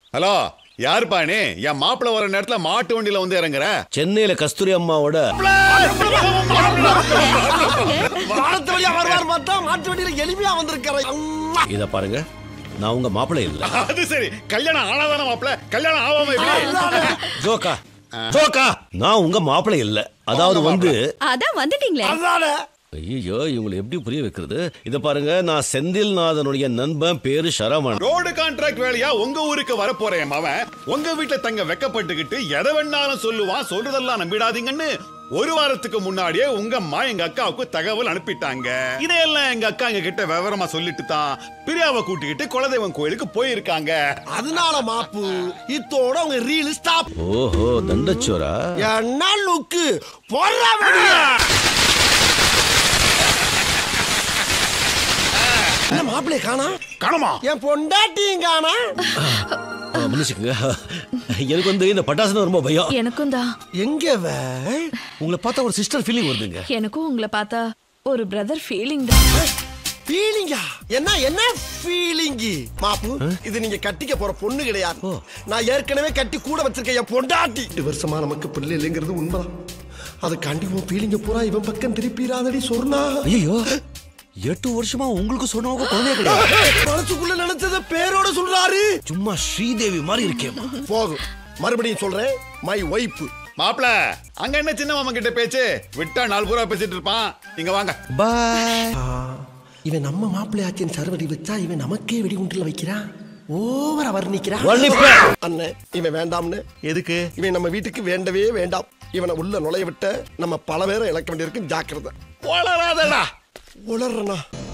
Hello யாருப்பா நீ என் மாப்பிள்ள வர நேரத்துல மாட்டு வண்டியில வந்து இறங்குற சென்னையில கஸ்தூரி அம்மாவோட வானத்து வழியா வருவார் பார்த்தா மாட்டு வண்டியில எளிமையா வந்திருக்கிறேன் இத பாருங்க நான் உங்க மாப்பிள்ளை இல்ல அது சரி கல்யாணம் ஆனாதானே மாப்பிள்ள கல்யாணம் ஆகாம எப்படி ஜோக்கா ஜோக்கா நான் உங்க மாப்பிள்ளை இல்ல அதாவது வந்து அதான் வந்துட்டீங்களே அதானே ஐயோ இவங்களை எப்படி புரிய வைக்கிறது இத பாருங்க நான் செந்தில்நாதனுடைய நண்பன் பேரு சரவணன் ரோடு கான்ட்ராக்ட் வேலையா உங்க ஊருக்கு வர போறேன் அவன் உங்க வீட்டுல தங்க வெக்கப்பட்டுக்கிட்டு எதை வேணாலும் சொல்லுவான் சொல்றதெல்லாம் நம்பிடாதீங்கன்னு ஒரு வாரத்துக்கு முன்னாடியே உங்க அம்மா எங்க அக்காவுக்கு தகவல் அனுப்பிட்டாங்க இதையெல்லாம் எங்க அக்கா எங்க கிட்ட விவரமா சொல்லிட்டு தான் பிரியாவை கூட்டிக்கிட்டு குலதெய்வம் கோயிலுக்கு போயிருக்காங்க அதனால மாப்பு இத்தோட உங்க ரீல் ஸ்டாப் ஓஹோ தண்டச்சோரா என்ன லுக்கு போடுற வெளிய என்ன மாப்பிள்ளைய காணா காணுமா என் பொண்டாட்டியும் காணா ஆ, மன்னிச்சுக்கங்க எனக்கு வந்து இந்த பட்டாசுனா ரொம்ப பயம் எனக்கும் தான் எங்க வே உங்களை பார்த்தா ஒரு சிஸ்டர் ஃபீலிங் வருதுங்க எனக்கும் உங்களை பார்த்தா ஒரு பிரதர் ஃபீலிங் தான் ஃபீலிங்கா என்ன என்ன ஃபீலிங்கி மாப்பு இது நீங்க கட்டிக்க போற பொண்ணு கிடையாது நான் ஏற்கனவே கட்டி கூட வச்சிருக்கேன் என் பொண்டாட்டி எட்டு வருஷமா நமக்கு பிள்ளை இல்லைங்கிறது உண்மைதான் அதுக்காண்டி உன் ஃபீலிங்க பூரா இவன் பக்கம் திருப்பிடாதடி சொன்னா ஐயோ எட்டு வருஷமா உங்களுக்கு சொன்னவங்க குழந்தைய கிடையாது மனசுக்குள்ள நினைச்சத பேரோட சொல்றாரு சும்மா ஸ்ரீதேவி மாதிரி இருக்கேம்மா போதும் மறுபடியும் சொல்றேன் மை ஒய்ஃப் மாப்பிள்ள அங்க என்ன சின்ன மாமா கிட்ட பேச்சு விட்டா நாலு பூரா பேசிட்டு இருப்பான் இங்க வாங்க பாய் இவன் நம்ம மாப்பிள்ளையாச்சின் சரவடி வச்சா இவன் நமக்கே வெடிகுண்டுல வைக்கிறான் ஓவரா வர்ணிக்கிறான் வர்ணிப்பேன். அண்ணன் இவன் வேண்டாம்னு எதுக்கு இவன் நம்ம வீட்டுக்கு வேண்டவே வேண்டாம் இவனை உள்ள நுழைய விட்ட நம்ம பல பேரை இழக்க வேண்டியிருக்கும் ஜாக்கிரதை வளராதடா உளறனா